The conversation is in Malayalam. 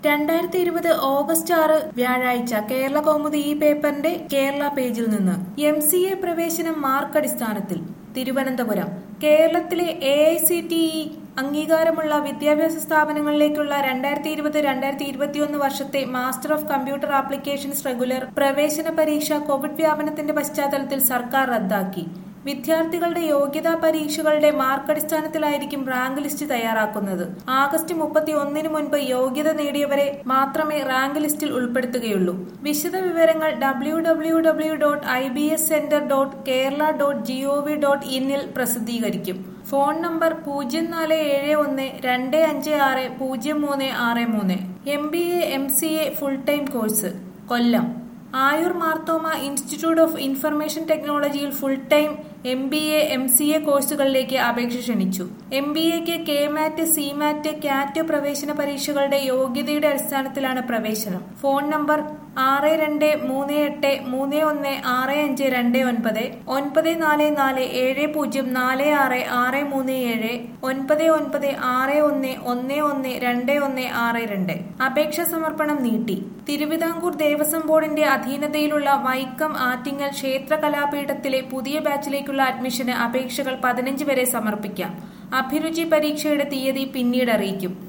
രണ്ടായിരത്തി ഇരുപത് ഓഗസ്റ്റ് ആറ് വ്യാഴാഴ്ച കേരള കൗമുദി ഈ പേപ്പറിന്റെ കേരള പേജിൽ നിന്ന് എം സി എ പ്രവേശനം മാർക്ക് അടിസ്ഥാനത്തിൽ തിരുവനന്തപുരം കേരളത്തിലെ A I C T E അംഗീകാരമുള്ള വിദ്യാഭ്യാസ സ്ഥാപനങ്ങളിലേക്കുള്ള രണ്ടായിരത്തി ഇരുപത് രണ്ടായിരത്തി ഇരുപത്തിയൊന്ന് വർഷത്തെ master of computer applications regular പ്രവേശന പരീക്ഷ കോവിഡ് വ്യാപനത്തിന്റെ പശ്ചാത്തലത്തിൽ സർക്കാർ റദ്ദാക്കി വിദ്യാർത്ഥികളുടെ യോഗ്യതാ പരീക്ഷകളുടെ മാർക്കടിസ്ഥാനത്തിലായിരിക്കും റാങ്ക് ലിസ്റ്റ് തയ്യാറാക്കുന്നത് ആഗസ്റ്റ് മുപ്പത്തി ഒന്നിന് മുൻപ് യോഗ്യത നേടിയവരെ മാത്രമേ റാങ്ക് ലിസ്റ്റിൽ ഉൾപ്പെടുത്തുകയുള്ളൂ വിശദ വിവരങ്ങൾ W W W dot I B S centre dot Kerala dot G O V dot ഇന്നിൽ പ്രസിദ്ധീകരിക്കും ഫോൺ നമ്പർ പൂജ്യം നാല് ഏഴ് ഒന്ന് രണ്ട് അഞ്ച് ആറ് പൂജ്യം മൂന്ന് ആറ് മൂന്ന് M B A M C A full time course Kollam Ayur Marthoma institute of information ടെക്നോളജിയിൽ full time M B A M C A കോഴ്സുകളിലേക്ക് അപേക്ഷ ക്ഷണിച്ചു എം ബി എക്ക് K MAT C MAT CAT പ്രവേശന പരീക്ഷകളുടെ യോഗ്യതയുടെ അടിസ്ഥാനത്തിലാണ് പ്രവേശനം ഫോൺ നമ്പർ ആറ് രണ്ട് മൂന്ന് എട്ട് മൂന്ന് ഒന്ന് ആറ് അഞ്ച് രണ്ട് ഒൻപത് ഒൻപത് നാല് നാല് ഏഴ് പൂജ്യം നാല് ആറ് ആറ് മൂന്ന് ഏഴ് ഒൻപത് ഒൻപത് ആറ് ഒന്ന് ഒന്ന് ഒന്ന് രണ്ട് ഒന്ന് ആറ് രണ്ട് അപേക്ഷ സമർപ്പണം നീട്ടി തിരുവിതാംകൂർ ദേവസ്വം ബോർഡിന്റെ അധീനതയിലുള്ള വൈക്കം ആറ്റിങ്ങൽ ക്ഷേത്ര കലാപീഠത്തിലെ പുതിയ ബാച്ചിലേക്കുള്ള അഡ്മിഷന് അപേക്ഷകൾ പതിനഞ്ച് വരെ സമർപ്പിക്കാം അഭിരുചി പരീക്ഷയുടെ തീയതി പിന്നീട് അറിയിക്കും